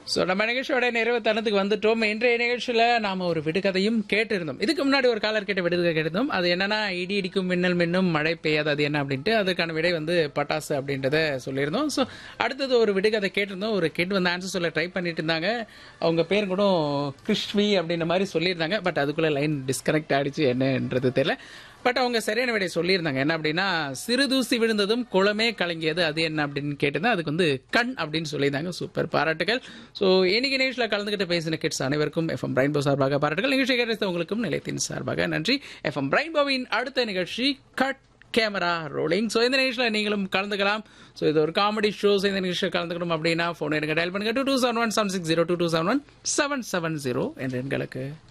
so நம்ம நிகழ்ச்சியோட நிறைவு தருணத்துக்கு வந்துட்டோம் இன்றைய நிகழ்ச்சியில் நாம ஒரு விடுகதையும் கேட்டிருந்தோம் இதுக்கு முன்னாடி ஒரு காலர் கேட்ட விடுகதை கேட்டிருந்தோம் அது என்னன்னா இடி இடிக்கும் மின்னல் மின்னும் மழை பெய்யாது அது என்ன அப்படின்ட்டு அதுக்கான விடை வந்து பட்டாசு அப்படின்றத சொல்லியிருந்தோம் ஸோ அடுத்தது ஒரு விடுகதை கேட்டிருந்தோம் ஒரு கிட் வந்து ஆன்சர் சொல்ல ட்ரை பண்ணிட்டு இருந்தாங்க அவங்க பேர் கூட கிருஷ்வி அப்படின்ற மாதிரி சொல்லியிருந்தாங்க பட் அதுக்குள்ள லைன் டிஸ்கனெக்ட் ஆயிடுச்சு என்னன்றது தெரியல பட் அவங்க சரியான விடை சொல்லியிருந்தாங்க என்ன அப்படின்னா சிறு தூசி விழுந்ததும் குளமே கலங்கியது அது என்ன அப்படின்னு கேட்டிருந்தா அதுக்கு வந்து கண் அப்படின்னு சொல்லியிருந்தாங்க சூப்பர் பாராட்டுகள் ஸோ இன்னைக்கு நிகழ்ச்சியில் கலந்துகிட்டு பேசின கிட்ஸ் அனைவருக்கும் எஃப்எம் பிரைன்போ சார்பாக பாராட்டுகள் நிகழ்ச்சி கேட்ட உங்களுக்கும் நிலையத்தின் சார்பாக நன்றி எஃப்எம் பிரைன்போவின் அடுத்த நிகழ்ச்சி கட் கேமரா ரோலிங் ஸோ இந்த நிகழ்ச்சியில் நீங்களும் கலந்துக்கலாம் ஸோ இது ஒரு காமெடி ஷோஸ் இந்த நிகழ்ச்சியில் கலந்துக்கணும் அப்படின்னா ஃபோன் எனக்கு டயல் பண்ணுங்க two two seven one seven six zero two two seven one seven seven zero என்ற எண்களுக்கு